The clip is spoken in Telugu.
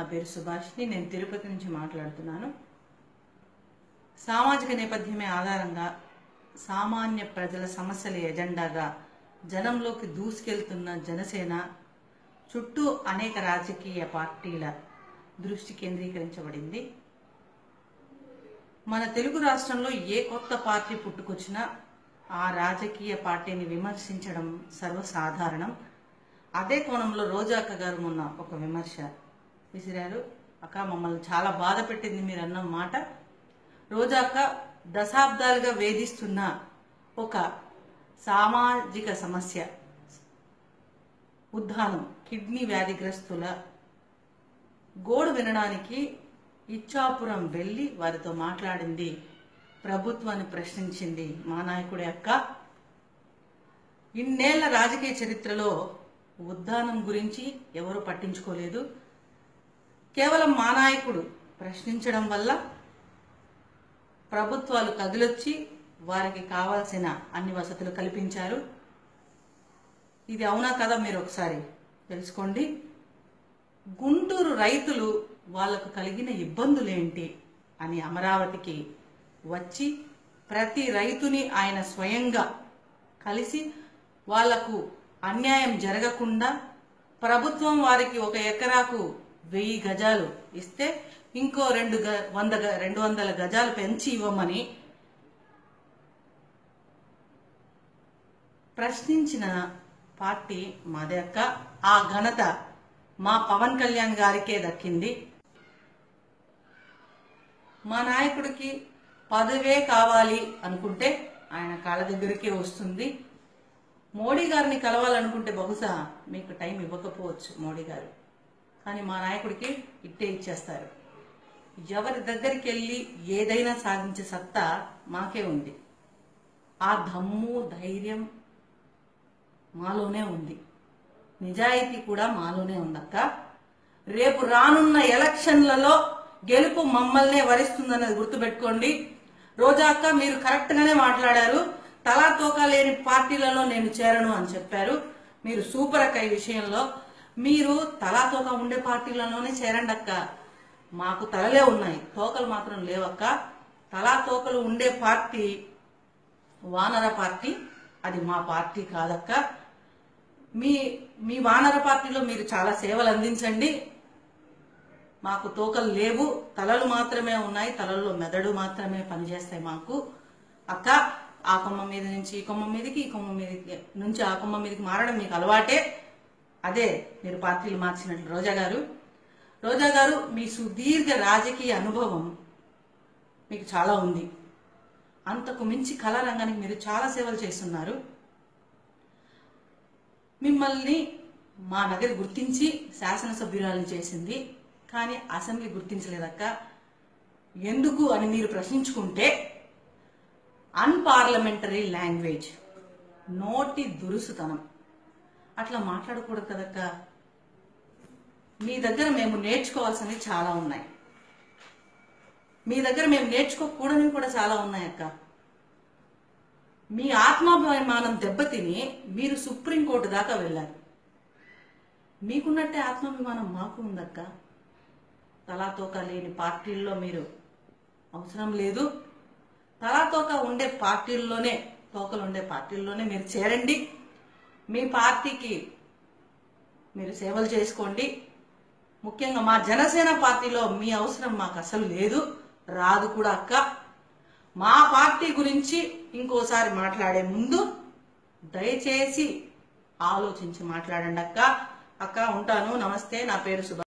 పేరు సుభాష్ని నేను తిరుపతి నుంచి మాట్లాడుతున్నాను సామాజిక నేపథ్యమే ఆధారంగా సామాన్య ప్రజల సమస్యల ఎజెండాగా జనంలోకి దూసుకెళ్తున్న జనసేన చుట్టూ అనేక రాజకీయ పార్టీల దృష్టి కేంద్రీకరించబడింది మన తెలుగు రాష్ట్రంలో ఏ కొత్త పార్టీ పుట్టుకొచ్చినా ఆ రాజకీయ పార్టీని విమర్శించడం సర్వసాధారణం అదే కోణంలో రోజాక్క గారు మొన్న ఒక విమర్శ విసిరారు అక్క మమ్మల్ని చాలా బాధ పెట్టింది మీరు అన్న మాట రోజాక్క దశాబ్దాలుగా వేధిస్తున్న ఒక సామాజిక సమస్య ఉద్ధానం కిడ్నీ వ్యాధిగ్రస్తుల గోడు వినడానికి ఇచ్చాపురం వెళ్ళి వారితో మాట్లాడింది ప్రభుత్వాన్ని ప్రశ్నించింది మా నాయకుడి అక్క ఇన్నేళ్ల రాజకీయ చరిత్రలో ఉద్దానం గురించి ఎవరు పట్టించుకోలేదు కేవలం మా నాయకుడు ప్రశ్నించడం వల్ల ప్రభుత్వాలు కదిలొచ్చి వారికి కావాల్సిన అన్ని వసతులు కల్పించారు ఇది అవునా కదా మీరు ఒకసారి తెలుసుకోండి గుంటూరు రైతులు వాళ్లకు కలిగిన ఇబ్బందులేంటి అని అమరావతికి వచ్చి ప్రతి రైతుని ఆయన స్వయంగా కలిసి వాళ్లకు అన్యాయం జరగకుండా ప్రభుత్వం వారికి ఒక ఎకరాకు వెయ్యి గజాలు ఇస్తే ఇంకో రెండు గ వంద గ- రెండు వందల గజాలు పెంచి ఇవ్వమని ప్రశ్నించిన పార్టీ మాదే అక్క ఆ ఘనత మా పవన్ కళ్యాణ్ గారికే దక్కింది మా నాయకుడికి పదవే కావాలి అనుకుంటే ఆయన కాళ్ళ దగ్గరికే వస్తుంది మోడీ గారిని కలవాలనుకుంటే బహుశా మీకు టైం ఇవ్వకపోవచ్చు మోడీ గారు కానీ మా నాయకుడికి ఇట్టే ఇచ్చేస్తారు ఎవరి దగ్గరికి వెళ్ళి ఏదైనా సాధించే సత్తా మాకే ఉంది ఆ దమ్ము ధైర్యం మాలోనే ఉంది నిజాయితీ కూడా మాలోనే ఉందక్క రేపు రానున్న ఎలక్షన్లలో గెలుపు మమ్మల్నే వరిస్తుందన్నది గుర్తుపెట్టుకోండి రోజాక్క మీరు కరెక్ట్ గానే మాట్లాడారు తలా తోక లేని పార్టీలలో నేను చేరను అని చెప్పారు మీరు సూపర్ అక్క ఈ విషయంలో మీరు తలా తోక ఉండే పార్టీలలోనే చేరండి అక్క మాకు తలలే ఉన్నాయి తోకలు మాత్రం లేవక్క తలా తోకలు ఉండే పార్టీ వానర పార్టీ అది మా పార్టీ కాదక్క మీ మీ వానర పార్టీలో మీరు చాలా సేవలు అందించండి మాకు తోకలు లేవు తలలు మాత్రమే ఉన్నాయి తలల్లో మెదడు మాత్రమే పనిచేస్తాయి మాకు అక్క ఆ కొమ్మ మీద నుంచి ఈ కొమ్మ మీదకి ఈ కొమ్మ మీదకి నుంచి ఆ కొమ్మ మీదకి మారడం మీకు అలవాటే అదే మీరు పార్టీలు మార్చినట్లు రోజా గారు రోజా గారు మీ సుదీర్ఘ రాజకీయ అనుభవం మీకు చాలా ఉంది అంతకు మించి కళారంగానికి మీరు చాలా సేవలు చేస్తున్నారు మిమ్మల్ని మా నగరి గుర్తించి శాసనసభ్యురాలను చేసింది కానీ అసెంబ్లీ గుర్తించలేదక్క ఎందుకు అని మీరు ప్రశ్నించుకుంటే అన్పార్లమెంటరీ లాంగ్వేజ్ నోటి దురుసుతనం అట్లా మాట్లాడకూడదు కదక్క మీ దగ్గర మేము నేర్చుకోవాల్సినవి చాలా ఉన్నాయి మీ దగ్గర మేము నేర్చుకోకూడనివి కూడా చాలా ఉన్నాయి అక్క మీ ఆత్మాభిమానం దెబ్బతిని మీరు సుప్రీంకోర్టు దాకా వెళ్ళారు మీకున్నట్టే ఆత్మాభిమానం మాకు ఉందక్క తలాతోక లేని పార్టీల్లో మీరు అవసరం లేదు తలాతోక ఉండే పార్టీల్లోనే తోకలు ఉండే పార్టీల్లోనే మీరు చేరండి మీ పార్టీకి మీరు సేవలు చేసుకోండి ముఖ్యంగా మా జనసేన పార్టీలో మీ అవసరం మాకు అసలు లేదు రాదు కూడా అక్క మా పార్టీ గురించి ఇంకోసారి మాట్లాడే ముందు దయచేసి ఆలోచించి మాట్లాడండి అక్క అక్క ఉంటాను నమస్తే నా పేరు సుభా